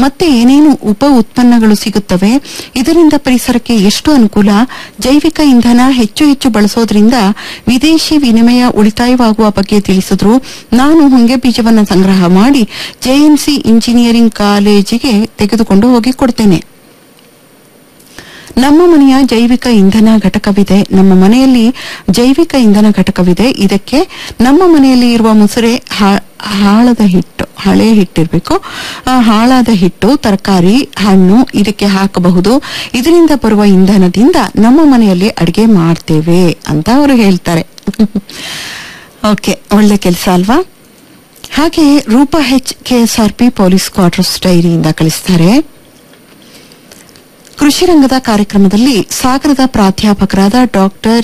ಮತ್ತೆ ಏನೇನು ಉಪ ಉತ್ಪನ್ನಗಳು ಸಿಗುತ್ತವೆ ಇದರಿಂದ ಪರಿಸರಕ್ಕೆ ಎಷ್ಟು ಅನುಕೂಲ ಜೈವಿಕ ಇಂಧನ ಹೆಚ್ಚು ಹೆಚ್ಚು ಬಳಸೋದ್ರಿಂದ ವಿದೇಶಿ ವಿನಿಮಯ ಉಳಿತಾಯವಾಗುವ ಬಗ್ಗೆ ತಿಳಿಸಿದ್ರು ನಾನು ಹೊಂಗೆ ಬೀಜವನ್ನು ಸಂಗ್ರಹ ಮಾಡಿ ಜೆಎನ್ಸಿ ಇಂಜಿನಿಯರಿಂಗ್ ಕಾಲೇಜಿಗೆ ತೆಗೆದುಕೊಂಡು ಹೋಗಿ ಕೊಡ್ತೇನೆ ನಮ್ಮ ಮನೆಯ ಜೈವಿಕ ಇಂಧನ ಘಟಕವಿದೆ ನಮ್ಮ ಮನೆಯಲ್ಲಿ ಜೈವಿಕ ಇಂಧನ ಘಟಕವಿದೆ ಇದಕ್ಕೆ ನಮ್ಮ ಮನೆಯಲ್ಲಿ ಇರುವ ಮುಸುರೆ ಹಾ- ಹಾಳದ ಹಿಟ್ಟು ಹಳೆ ಹಿಟ್ಟಿರ್ಬೇಕು ಆ ಹಾಳಾದ ಹಿಟ್ಟು ತರಕಾರಿ ಹಣ್ಣು ಇದಕ್ಕೆ ಹಾಕಬಹುದು ಇದರಿಂದ ಬರುವ ಇಂಧನದಿಂದ ನಮ್ಮ ಮನೆಯಲ್ಲಿ ಅಡಿಗೆ ಮಾಡ್ತೇವೆ ಅಂತ ಅವರು ಹೇಳ್ತಾರೆ ಓಕೆ ಒಳ್ಳೆ ಕೆಲಸ ಅಲ್ವಾ ಹಾಗೆ Roopa H KSRP police quarters ಡೈರಿಯಿಂದ ಕಳಿಸ್ತಾರೆ ಕೃಷಿ ರಂಗದ ಕಾರ್ಯಕ್ರಮದಲ್ಲಿ ಸಾಗರದ ಪ್ರಾಧ್ಯಾಪಕರಾದ ಡಾಕ್ಟರ್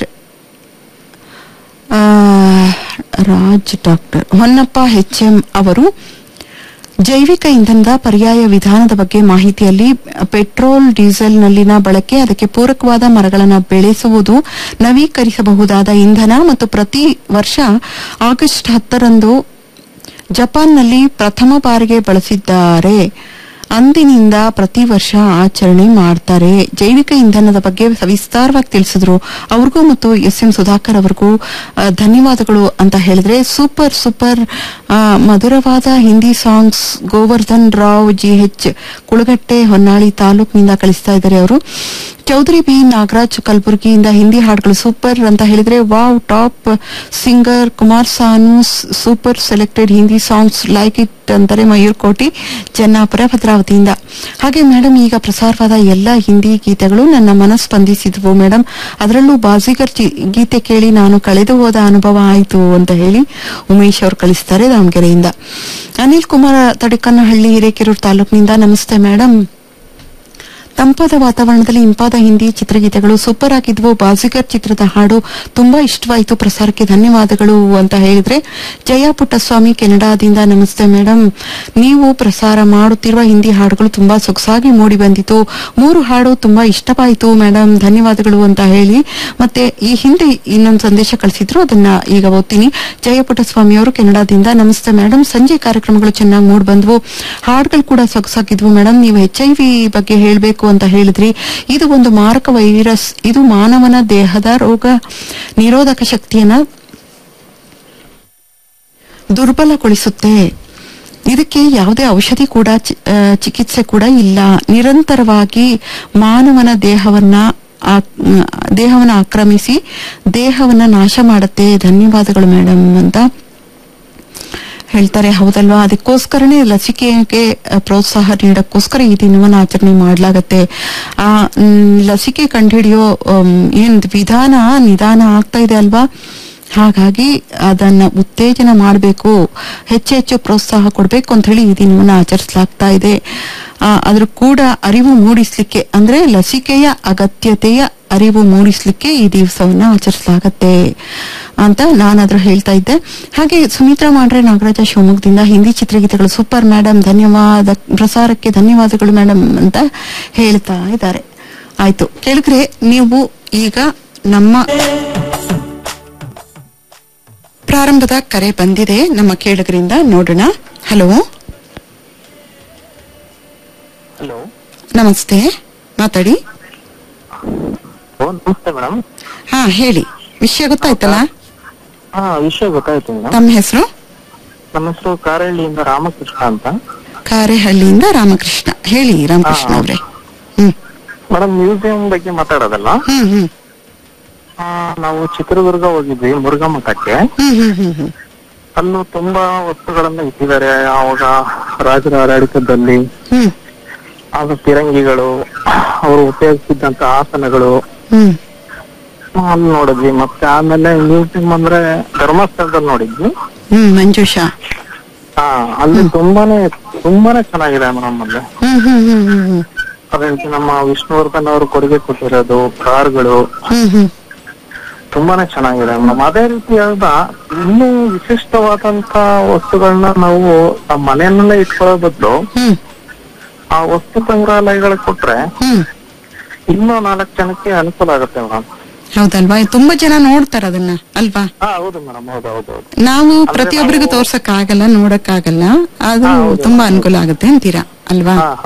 ಆ, ರಾಜ್ ಡಾಕ್ಟರ್ ಹೊನ್ನಪ್ಪ ಎಚ್ಎಂ ಅವರು ಜೈವಿಕ ಇಂಧನದ ಪರ್ಯಾಯ ವಿಧಾನದ ಬಗ್ಗೆ ಮಾಹಿತಿಯಲ್ಲಿ ಪೆಟ್ರೋಲ್ ಡೀಸೆಲ್ನಲ್ಲಿನ ಬಳಕೆ ಅದಕ್ಕೆ ಪೂರಕವಾದ ಮರಗಳನ್ನು ಬೆಳೆಸುವುದು ನವೀಕರಿಸಬಹುದಾದ ಇಂಧನ ಮತ್ತು ಪ್ರತಿ ವರ್ಷ ಆಗಸ್ಟ್ ಹತ್ತರಂದು ಜಪಾನ್ನಲ್ಲಿ ಪ್ರಥಮ ಬಾರಿಗೆ ಬಳಸಿದ್ದಾರೆ ಅಂದಿನಿಂದ ಪ್ರತಿ ವರ್ಷ ಆಚರಣೆ ಮಾಡ್ತಾರೆ ಜೈವಿಕ ಇಂಧನದ ಬಗ್ಗೆ ಸವಿಸ್ತಾರವಾಗಿ ತಿಳಿಸಿದ್ರು ಅವ್ರಿಗೂ ಮತ್ತು ಎಸ್ ಎಂ ಸುಧಾಕರ್ ಅವ್ರಿಗೂ ಆ, ಧನ್ಯವಾದಗಳು ಅಂತ ಹೇಳಿದ್ರೆ ಸೂಪರ್ ಸೂಪರ್ ಆ, ಮಧುರವಾದ Hindi songs Govardhan Rao G H Kulagatte Honnali ತಾಲೂಕಿನಿಂದ ಕಳಿಸ್ತಾ ಇದ್ದಾರೆ ಅವರು ಚೌಧರಿ ಬಿ ನಾಗರಾಜ್ ಕಲಬುರಗಿಯಿಂದ ಹಿಂದಿ ಹಾಡುಗಳು ಸೂಪರ್ ಅಂತ ಹೇಳಿದ್ರೆ wow top singer Kumar Sanu super selected Hindi songs like it ಅಂತಾರೆ ಮಯೂರ್ ಕೋಟಿ ಜನ್ನಾಪುರ ಭದ್ರಾವತಿಯಿಂದ ಹಾಗೆ ಮೇಡಮ್ ಈಗ ಪ್ರಸಾರವಾದ ಎಲ್ಲ ಹಿಂದಿ ಗೀತೆಗಳು ನನ್ನ ಮನ ಸ್ಪಂದಿಸಿದ್ವು ಮೇಡಮ್ ಅದರಲ್ಲೂ ಬಾಜಿಗರ್ ಜಿ- ಗೀತೆ ಕೇಳಿ ನಾನು ಕಳೆದು ಹೋದ ಅನುಭವ ಆಯಿತು ಅಂತ ಹೇಳಿ ಉಮೇಶ್ ಅವರು ಕಳಿಸ್ತಾರೆ ದಾವಣಗೆರೆಯಿಂದ ಅನಿಲ್ ಕುಮಾರ್ ತಡಿಕನ್ನಹಳ್ಳಿ ಹಿರೇಕೆರೂರು ತಾಲೂಕಿನಿಂದ ನಮಸ್ತೆ ಮೇಡಮ್ ತಂಪಾದ ವಾತಾವರಣದಲ್ಲಿ ಇಂಪಾದ ಹಿಂದಿ ಚಿತ್ರಗೀತೆಗಳು ಸೂಪರ್ ಆಗಿದ್ವು ಬಾಜಿಗರ್ ಚಿತ್ರದ ಹಾಡು ತುಂಬಾ ಇಷ್ಟವಾಯಿತು ಪ್ರಸಾರಕ್ಕೆ ಧನ್ಯವಾದಗಳು ಅಂತ ಹೇಳಿದ್ರೆ ಜಯ ಪುಟ್ಟಸ್ವಾಮಿ ಕೆನಡಾದಿಂದ ನಮಸ್ತೆ ಮೇಡಮ್ ನೀವು ಪ್ರಸಾರ ಮಾಡುತ್ತಿರುವ ಹಿಂದಿ ಹಾಡುಗಳು ತುಂಬಾ ಸೊಗಸಾಗಿ ಮೂಡಿ ಬಂದಿತು ಮೂರು ಹಾಡು ತುಂಬಾ ಇಷ್ಟವಾಯಿತು ಮೇಡಮ್ ಧನ್ಯವಾದಗಳು ಅಂತ ಹೇಳಿ ಮತ್ತೆ ಈ ಹಿಂದೆ ಇನ್ನೊಂದು ಸಂದೇಶ ಕಳಿಸಿದ್ರು ಅದನ್ನ ಈಗ ಓದ್ತೀನಿ ಜಯ ಪುಟ್ಟಸ್ವಾಮಿ ಅವರು ಕೆನಡಾದಿಂದ ನಮಸ್ತೆ ಮೇಡಮ್ ಸಂಜೆ ಕಾರ್ಯಕ್ರಮಗಳು ಚೆನ್ನಾಗಿ ಮೂಡ್ ಬಂದ್ವು ಹಾಡುಗಳು ಕೂಡ ಸೊಗಸಾಗಿದ್ವು ಮೇಡಮ್ ನೀವು ಎಚ್ ಐ ವಿ ಬಗ್ಗೆ ಹೇಳಬೇಕು ಅಂತ ಹೇಳಿದ್ರಿ ಇದು ಒಂದು ಮಾರಕ ವೈರಸ್ ಇದು ಮಾನವನ ದೇಹದ ರೋಗ ನಿರೋಧಕ ಶಕ್ತಿಯನ್ನ ದುರ್ಬಲಗೊಳಿಸುತ್ತೆ ಇದಕ್ಕೆ ಯಾವುದೇ ಔಷಧಿ ಕೂಡ ಚಿ- ಆ, ಚಿಕಿತ್ಸೆ ಕೂಡ ಇಲ್ಲ ನಿರಂತರವಾಗಿ ಮಾನವನ ದೇಹವನ್ನ ಆ- ದೇಹವನ್ನ ಆಕ್ರಮಿಸಿ ದೇಹವನ್ನ ನಾಶ ಮಾಡುತ್ತೆ ಧನ್ಯವಾದಗಳು ಮೇಡಮ್ ಅಂತ ಹೇಳ್ತಾರೆ ಹೌದಲ್ವಾ ಅದಕ್ಕೋಸ್ಕರನೇ ಲಸಿಕೆಗೆ ಅಹ್, ಪ್ರೋತ್ಸಾಹ ನೀಡಕ್ಕೋಸ್ಕರ ಈ ದಿನವನ್ನು ಆಚರಣೆ ಮಾಡಲಾಗತ್ತೆ ಆ ಮ್, ಲಸಿಕೆ ಕಂಡುಹಿಡಿಯೋ ಅಮ್, ಏನ್ ವಿಧಾನ ನಿಧಾನ ಆಗ್ತಾ ಇದೆ ಅಲ್ವಾ ಹಾಗಾಗಿ ಅದನ್ನ ಉತ್ತೇಜನ ಮಾಡಬೇಕು ಹೆಚ್ಚು ಹೆಚ್ಚು ಪ್ರೋತ್ಸಾಹ ಕೊಡಬೇಕು ಅಂತ ಹೇಳಿ ಈ ದಿನವನ್ನು ಆಚರಿಸಲಾಗ್ತಾ ಇದೆ ಆ, ಅದ್ರ ಕೂಡ ಅರಿವು ಮೂಡಿಸ್ಲಿಕ್ಕೆ ಅಂದ್ರೆ ಲಸಿಕೆಯ ಅಗತ್ಯತೆಯ ಅರಿವು ಮೂಡಿಸ್ಲಿಕ್ಕೆ ಈ ದಿವಸವನ್ನ ಆಚರಿಸಲಾಗತ್ತೆ ಅಂತ ನಾನಾದ್ರೂ ಹೇಳ್ತಾ ಇದ್ದೆ ಹಾಗೆ ಸುಮಿತ್ರಾ ಮಾಡ್ರೆ ನಾಗರಾಜ ಶಿವಮೊಗ್ಗದಿಂದ ಹಿಂದಿ ಚಿತ್ರಗೀತೆಗಳು ಸೂಪರ್ ಮೇಡಮ್ ಧನ್ಯವಾದ ಪ್ರಸಾರಕ್ಕೆ ಧನ್ಯವಾದಗಳು ಮೇಡಮ್ ಅಂತ ಹೇಳ್ತಾ ಇದ್ದಾರೆ ಆಯ್ತು ಕೇಳಿದ್ರೆ ನೀವು ಈಗ ನಮ್ಮ ಪ್ರಾರಂಭದ ಕರೆ ಬಂದಿದೆ ನಮ್ಮ ಕೇಳಗರಿಂದ ನೋಡೋಣ ಹಲೋ ಹಲೋ ನಮಸ್ತೆ ಮಾತಾಡಿ ಓ ನಮಸ್ತೆ ಮೇಡಮ್ ಹಾ ಹೇಳಿ ವಿಷಯ ಗೊತ್ತಾಯ್ತಲ್ಲ ಹಾ ವಿಷಯ ಗೊತ್ತಾಯ್ತು ಮೇಡಮ್ ತಮ್ಮ ಹೆಸರು ನಮ್ಮ ಹೆಸರು ಕಾರಹಳ್ಳಿಯಿಂದ ರಾಮಕೃಷ್ಣ ಅಂತ ಕಾರೆಹಳ್ಳಿಯಿಂದ ರಾಮಕೃಷ್ಣ ಹೇಳಿ ರಾಮಕೃಷ್ಣ ಹಾ. ಅವ್ರೆ ಹ್ಮ್ ಮೇಡಮ್ ಮ್ಯೂಸಿಯಂ ಬಗ್ಗೆ ಮಾತಾಡೋದಲ್ಲ ಹ್ಮ್ ಹ್ಮ್ ಆ, ನಾವು ಚಿತ್ರದುರ್ಗ ಹೋಗಿದ್ವಿ ಮುರುಘಾ ಮಠಕ್ಕೆ ಹ್ಮ್ ಹ್ಮ್ ಹ್ಮ್ ಹ್ಮ್ ಅಲ್ಲೂ ತುಂಬಾ ವಸ್ತುಗಳನ್ನ ಇಟ್ಟಿದ್ದಾರೆ ಅವಾಗ ರಾಜರ ಆಡಳಿತದಲ್ಲಿ ಹ್ಮ್ ಆಗ ಫಿರಂಗಿಗಳು ಅವರು ಉಪಯೋಗಿಸಿದಂತ ಆಸನಗಳು ಹ್ಮ್ ಆ, ಅಲ್ಲಿ ನೋಡಿದ್ವಿ ಮತ್ತೆ ಆಮೇಲೆ ಮ್ಯೂಸಿಯಂ ಅಂದ್ರೆ ಧರ್ಮಸ್ಥಳದಲ್ಲಿ ನೋಡಿದ್ವಿ ಹ್ಮ್ ಮಂಜುಷಾ ಹಾ ಅಲ್ಲಿ ತುಂಬಾನೇ ತುಂಬಾನೇ ಚೆನ್ನಾಗಿದೆ ಮೇಡಮ್ ಅಲ್ಲಿ ಹ್ಮ್ ಹ್ಮ್ ಹ್ಮ್ ಹ್ಮ್ ಹ್ಮ್ ಅದೇ ರೀತಿ ನಮ್ಮ ವಿಷ್ಣುವರ್ಧನ್ ಅವರು ಕೊಡುಗೆ ಕೊಟ್ಟಿರೋದು ಕಾರ್ಗಳು ಹ್ಮ್ ಹ್ಮ್ ತುಂಬಾನೇ ಚೆನ್ನಾಗಿದೆ ಮೇಡಮ್ ಅದೇ ರೀತಿ ಹೇಳ್ದ ಇನ್ನೂ ವಿಶಿಷ್ಟವಾದಂತ ವಸ್ತುಗಳನ್ನ ನಾವು ನಮ್ಮ ಮನೆಯಲ್ಲೇ ಇಟ್ಕೊಳ್ಳೋ ಬದಲು ಹ್ಮ್ ಆ ವಸ್ತು ಸಂಗ್ರಹಾಲಯಗಳಿಗೆ ಕೊಟ್ರೆ ಹ್ಮ್ ಇನ್ನೂ ನಾಲ್ಕು ಜನಕ್ಕೆ ಅನುಕೂಲ ಆಗುತ್ತೆ ಮೇಡಮ್ ಹೌದಲ್ವಾ ತುಂಬಾ ಜನ ನೋಡ್ತಾರ ಅದನ್ನ ಅಲ್ವಾ ಹಾ ಹೌದು ಮೇಡಮ್ ಹೌದು ಹೌದು ಹೌದು ನಾವು ಅಂದ್ರೆ ಪ್ರತಿಯೊಬ್ಬರಿಗೂ ನಾವು- ತೋರ್ಸಕ್ ಆಗಲ್ಲ ನೋಡಕ್ ಆಗಲ್ಲ ಅದು ಹಾ, ಹೌದು, ತುಂಬಾ ಹೌದು. ಅನುಕೂಲ ಆಗುತ್ತೆ ಅಂತೀರಾ ಅಲ್ವಾ ಹಾ